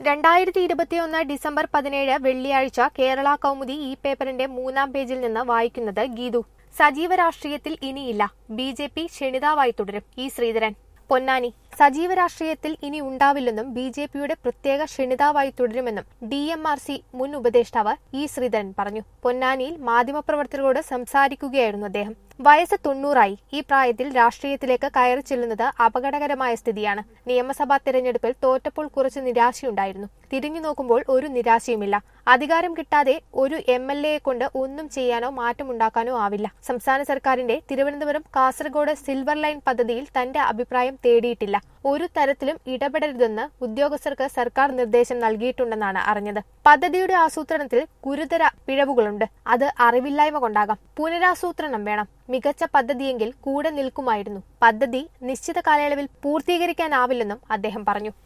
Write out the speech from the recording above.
രണ്ടായിരത്തി ഇരുപത്തിയൊന്ന് ഡിസംബർ പതിനേഴ് വെള്ളിയാഴ്ച കേരള കൗമുദി ഈ പേപ്പറിന്റെ മൂന്നാം പേജിൽ നിന്ന് വായിക്കുന്നത് ഗീതു സജീവ രാഷ്ട്രീയത്തിൽ ഇനിയില്ല ബി ജെ പി ക്ഷണിതാവായി തുടരും ഇ ശ്രീധരൻ പൊന്നാനി സജീവ രാഷ്ട്രീയത്തിൽ ഇനി ഉണ്ടാവില്ലെന്നും ബി ജെ പിയുടെ പ്രത്യേക ക്ഷണിതാവായി തുടരുമെന്നും ഡി എം ആർ സി മുൻ ഉപദേഷ്ടാവ് ഇ ശ്രീധരൻ പറഞ്ഞു പൊന്നാനിയിൽ മാധ്യമപ്രവർത്തകരോട് സംസാരിക്കുകയായിരുന്നു അദ്ദേഹം വയസ്സ് തൊണ്ണൂറായി ഈ പ്രായത്തിൽ രാഷ്ട്രീയത്തിലേക്ക് കയറി ചെല്ലുന്നത് അപകടകരമായ സ്ഥിതിയാണ് നിയമസഭാ തെരഞ്ഞെടുപ്പിൽ തോറ്റപ്പോൾ കുറച്ച് നിരാശയുണ്ടായിരുന്നു തിരിഞ്ഞു നോക്കുമ്പോൾ ഒരു നിരാശയുമില്ല അധികാരം കിട്ടാതെ ഒരു എം എൽ എയെ കൊണ്ട് ഒന്നും ചെയ്യാനോ മാറ്റമുണ്ടാക്കാനോ ആവില്ല സംസ്ഥാന സർക്കാരിന്റെ തിരുവനന്തപുരം കാസർഗോഡ് സിൽവർ ലൈൻ പദ്ധതിയിൽ തന്റെ അഭിപ്രായം തേടിയിട്ടില്ല ഒരു തരത്തിലും ഇടപെടരുതെന്ന് ഉദ്യോഗസ്ഥർക്ക് സർക്കാർ നിർദ്ദേശം നൽകിയിട്ടുണ്ടെന്നാണ് അറിഞ്ഞത് പദ്ധതിയുടെ ആസൂത്രണത്തിൽ ഗുരുതര പിഴവുകളുണ്ട് അത് അറിവില്ലായ്മ കൊണ്ടാകാം പുനരാസൂത്രണം വേണം മികച്ച പദ്ധതിയെങ്കിൽ കൂടെ നിൽക്കുമായിരുന്നു പദ്ധതി നിശ്ചിത കാലയളവിൽ പൂർത്തീകരിക്കാനാവില്ലെന്നും അദ്ദേഹം പറഞ്ഞു